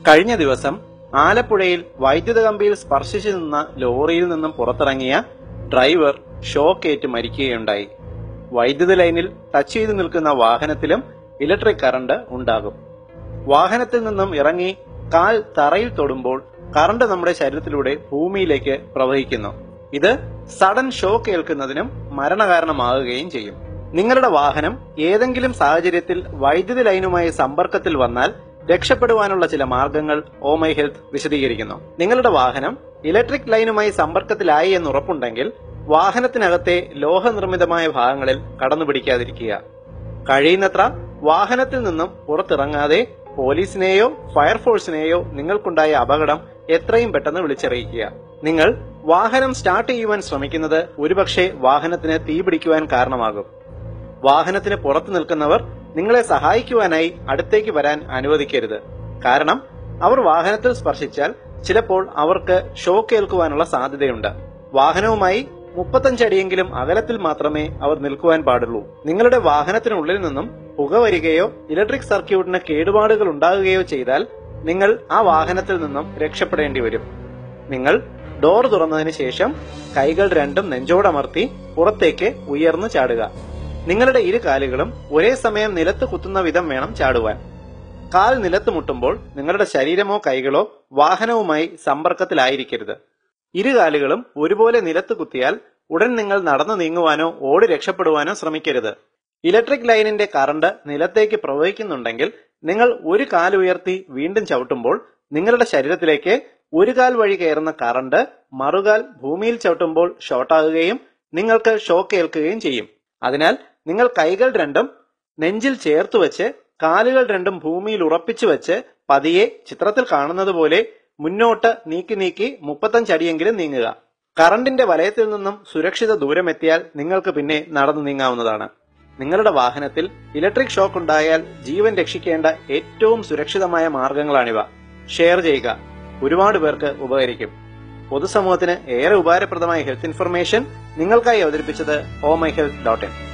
കഴിഞ്ഞ ദിവസം ആലപ്പുഴയിൽ വൈദ്യുത കമ്പിയിൽ സ്പർശിച്ചു നിന്ന ലോറിയിൽ നിന്നും പുറത്തിറങ്ങിയ ഡ്രൈവർ ഷോക്കേറ്റ് മരിക്കുകയുണ്ടായി വൈദ്യുത ലൈനിൽ ടച്ച് ചെയ്തു നിൽക്കുന്ന വാഹനത്തിലും ഇലക്ട്രിക് കറണ്ട് ഉണ്ടാകും വാഹനത്തിൽ നിന്നും ഇറങ്ങി കാൽ തറയിൽ തൊടുമ്പോൾ കറണ്ട് നമ്മുടെ ശരീരത്തിലൂടെ ഭൂമിയിലേക്ക് പ്രവഹിക്കുന്നു ഇത് സഡൻ ഷോക്ക് ഏൽക്കുന്നതിനും മരണകാരണമാകുകയും ചെയ്യും നിങ്ങളുടെ വാഹനം ഏതെങ്കിലും സാഹചര്യത്തിൽ വൈദ്യുത ലൈനുമായി സമ്പർക്കത്തിൽ വന്നാൽ രക്ഷപ്പെടുവാനുള്ള ചില മാർഗങ്ങൾ ഓമൈ ഹെൽത്ത് വിശദീകരിക്കുന്നു നിങ്ങളുടെ വാഹനം ഇലക്ട്രിക് ലൈനുമായി സമ്പർക്കത്തിലായി എന്ന് ഉറപ്പുണ്ടെങ്കിൽ വാഹനത്തിനകത്തെ ലോഹനിർമ്മിതമായ ഭാഗങ്ങളിൽ കടന്നുപിടിക്കാതിരിക്കുക കഴിയുന്നത്ര വാഹനത്തിൽ നിന്നും പുറത്തിറങ്ങാതെ പോലീസിനെയോ ഫയർഫോഴ്സിനെയോ നിങ്ങൾക്കുണ്ടായ അപകടം എത്രയും പെട്ടെന്ന് വിളിച്ചറിയിക്കുക നിങ്ങൾ വാഹനം സ്റ്റാർട്ട് ചെയ്യുവാൻ ശ്രമിക്കുന്നത് ഒരുപക്ഷെ വാഹനത്തിന് തീപിടിക്കുവാൻ കാരണമാകും വാഹനത്തിന് പുറത്തു നിൽക്കുന്നവർ നിങ്ങളെ സഹായിക്കുവാനായി അടുത്തേക്ക് വരാൻ അനുവദിക്കരുത് കാരണം അവർ വാഹനത്തിൽ സ്പർശിച്ചാൽ ചിലപ്പോൾ അവർക്ക് ഷോക്ക് ഏൽക്കുവാനുള്ള സാധ്യതയുണ്ട് വാഹനവുമായി മുപ്പത്തഞ്ചടിയെങ്കിലും അകലത്തിൽ മാത്രമേ അവർ നിൽക്കുവാൻ പാടുള്ളൂ നിങ്ങളുടെ വാഹനത്തിനുള്ളിൽ നിന്നും പുക വരികയോ ഇലക്ട്രിക് സർക്യൂട്ടിന് കേടുപാടുകൾ ഉണ്ടാകുകയോ ചെയ്താൽ നിങ്ങൾ ആ വാഹനത്തിൽ നിന്നും രക്ഷപ്പെടേണ്ടി വരും നിങ്ങൾ ഡോർ തുറന്നതിന് ശേഷം കൈകൾ രണ്ടും നെഞ്ചോടമർത്തി പുറത്തേക്ക് ഉയർന്നു ചാടുക നിങ്ങളുടെ ഇരു കാലുകളും ഒരേ സമയം നിലത്ത് കുത്തുന്ന വിധം വേണം ചാടുവാൻ കാൽ നിലത്ത് മുട്ടുമ്പോൾ നിങ്ങളുടെ ശരീരമോ കൈകളോ വാഹനവുമായി സമ്പർക്കത്തിലായിരിക്കരുത് ഇരു കാലുകളും ഒരുപോലെ നിലത്ത് കുത്തിയാൽ ഉടൻ നിങ്ങൾ നടന്നു നീങ്ങുവാനോ ഓടി രക്ഷപ്പെടുവാനോ ശ്രമിക്കരുത് ഇലക്ട്രിക് ലൈനിന്റെ കറണ്ട് നിലത്തേക്ക് പ്രവഹിക്കുന്നുണ്ടെങ്കിൽ നിങ്ങൾ ഒരു കാൽ ഉയർത്തി വീണ്ടും ചവിട്ടുമ്പോൾ നിങ്ങളുടെ ശരീരത്തിലേക്ക് ഒരു കാൽ വഴി കയറുന്ന കറണ്ട് മറുകാൽ ഭൂമിയിൽ ചവിട്ടുമ്പോൾ ഷോർട്ടാകുകയും നിങ്ങൾക്ക് ഷോക്ക് ഏൽക്കുകയും ചെയ്യും അതിനാൽ നിങ്ങൾ കൈകൾ രണ്ടും നെഞ്ചിൽ ചേർത്ത് വെച്ച് കാലുകൾ രണ്ടും ഭൂമിയിൽ ഉറപ്പിച്ചു വെച്ച് പതിയെ ചിത്രത്തിൽ കാണുന്നത് പോലെ മുന്നോട്ട് നീക്കി നീക്കി മുപ്പത്തഞ്ചടിയെങ്കിലും നീങ്ങുക കറണ്ടിന്റെ വലയത്തിൽ നിന്നും സുരക്ഷിത ദൂരമെത്തിയാൽ നിങ്ങൾക്ക് പിന്നെ നടന്നു നീങ്ങാവുന്നതാണ് നിങ്ങളുടെ വാഹനത്തിൽ ഇലക്ട്രിക് ഷോക്ക് ഉണ്ടായാൽ ജീവൻ രക്ഷിക്കേണ്ട ഏറ്റവും സുരക്ഷിതമായ മാർഗങ്ങളാണിവ ഷെയർ ചെയ്യുക ഒരുപാട് പേർക്ക് ഉപകരിക്കും പൊതുസമൂഹത്തിന് ഏറെ ഉപകാരപ്രദമായ ഹെൽത്ത് ഇൻഫർമേഷൻ നിങ്ങൾക്കായി അവതരിപ്പിച്ചത് oh my health dot in